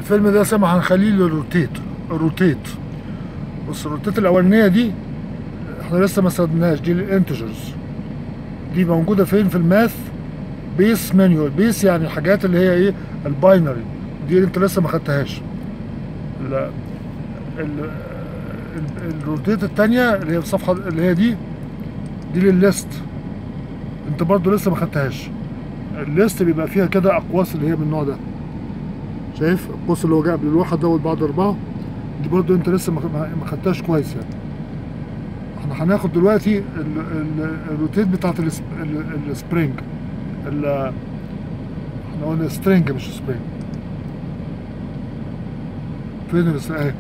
الفيلم ده سامع هنخليه للروتيت الروتيت بص الروتيت الاولانيه دي احنا لسه ما استخدمناهاش دي الانتجرز دي موجوده فين في الماث بيس مانيوال بيس يعني الحاجات اللي هي ايه الباينري دي اللي انت لسه ما خدتهاش ال ال ال- الروتيت التانية اللي هي الصفحة اللي هي دي دي للليست انت برضو لسه ما خدتهاش الليست بيبقى فيها كده اقواس اللي هي من النوع ده شايف القوس اللي هو جاي قبل الواحد دوت بعد اربعة دي برضو انت لسه ما ما- ما خدتهاش كويس يعني احنا هناخد دلوقتي ال- ال- الروتيت بتاعت الس- ال- السبرينج ال- احنا قلنا سترينج مش سبرينج فين الس- اهي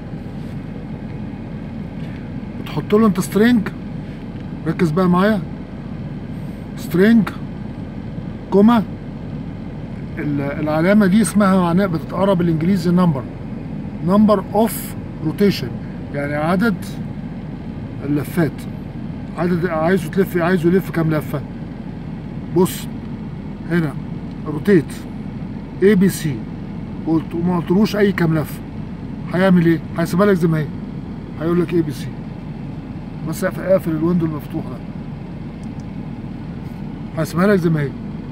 بتحط له انت سترينج ركز بقى معايا سترينج كوما ال- العلامة دي اسمها معناها بتتقرا بالانجليزي نمبر نمبر اوف روتيشن يعني عدد اللفات عدد عايزه تلف عايزه يلف كام لفة بص هنا روتيت اي بي سي قلت وما قلتلوش اي كام لفة هيعمل ايه؟ هيسيبها لك زي ما هي هيقول لك اي بي سي بس اقفل اقفل الويندو المفتوح ده هسيبها لك زي ما هي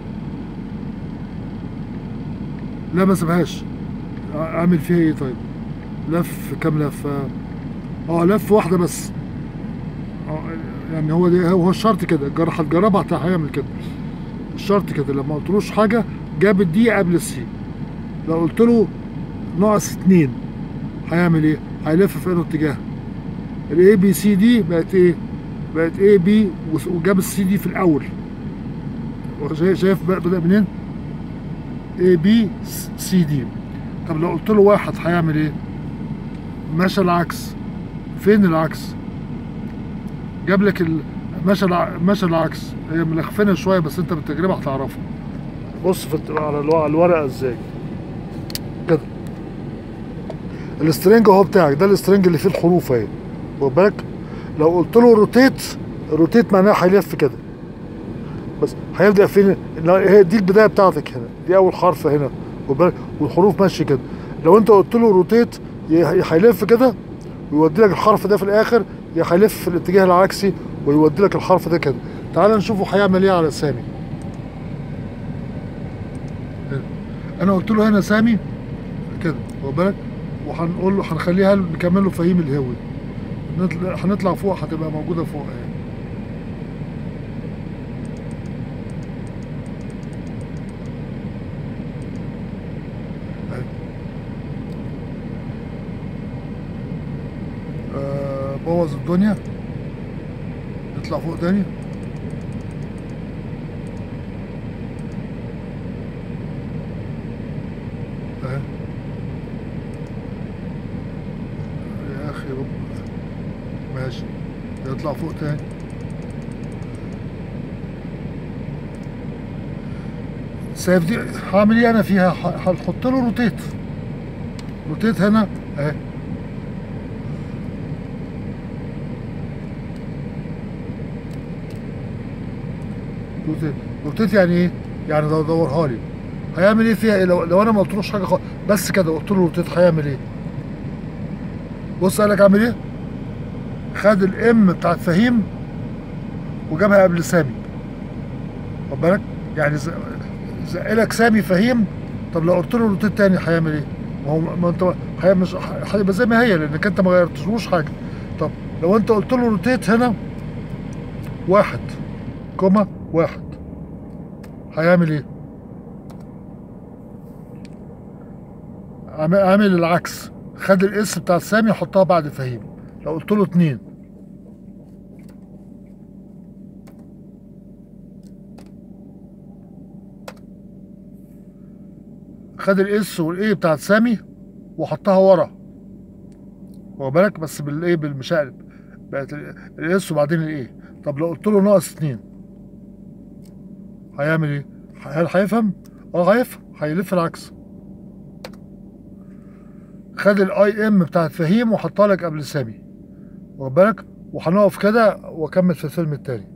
لا ما سيبهاش اعمل فيها ايه طيب لف كام لفه اه لف واحده بس اه يعني هو ده هو الشرط كده جر- هتجربها هت- هيعمل كده الشرط كده لما قلتلوش حاجه جاب الدي قبل السي لو قلت له ناقص اتنين هيعمل ايه هيلف في انه اتجاه الاي بي سي دي بقت ايه بقت اي بي وجاب السي دي في الاول شايف شايف بقى بدأ منين اي بي سي دي طب لو قلت له واحد هيعمل ايه مشى العكس فين العكس جاب لك ال... مشى الع... مشى العكس هي ملخفنه شويه بس انت بالتجربه هتعرفها بص في الت- على الو- على الورقه ازاي كده السترنج اهو بتاعك ده السترنج اللي فيه الحروف اهي واخد بالك لو قلت له روتيت روتيت معناها هيلف كده بس هيبدا فين لا، هي دي البدايه بتاعتك هنا دي اول حرف هنا واخد بالك والحروف ماشيه كده لو انت قلت له روتيت يا هيلف كده ويودي لك الحرف ده في الاخر يا هيلف في الاتجاه العكسي ويودي لك الحرف ده كده تعال نشوفه هيعمل ايه على سامي هنا. انا قلت له هنا سامي كده واخد بالك وهنقول له هنخليها نكمل له فهيم الهوي نطلع هنطلع فوق هتبقى موجوده فوق اهي أهي. آه، بوظ الدنيا نطلع فوق تاني اهي يا اخي رب ماشي يطلع فوق تاني سيف دي هعمل ايه انا فيها ه- هنحط له روتيت روتيت هنا اهي روتيت روتيت يعني ايه يعني دو- دورها لي هيعمل ايه فيها ايه لو, لو انا ما قلتلوش حاجه خالص بس كده قلت له روتيت هيعمل ايه بص قال لك اعمل ايه خد الام بتاعت فهيم وجابها قبل سامي خد بالك يعني ز- زق لك سامي فهيم طب لو قلت له روتيت تاني هيعمل ايه؟ ما هو ما انت هي مش هيبقى زي ما هي لانك انت ما غيرتلوش حاجه طب لو انت قلت له روتيت هنا واحد كوما واحد هيعمل ايه؟ عامل عامل العكس خد الاس بتاع سامي حطها بعد فهيم لو قلت له اتنين خد الاس والاي بتاعت سامي وحطها ورا واخد بالك بس بالايه بالمشقلب بقت الاس وبعدين الايه طب لو قلت له ناقص اتنين هيعمل ايه؟ هل هيفهم؟ اه هيفهم هيلف العكس خد الاي ام بتاعت فهيم وحطها لك قبل سامي واخد بالك وهنقف كده واكمل في الفيلم التاني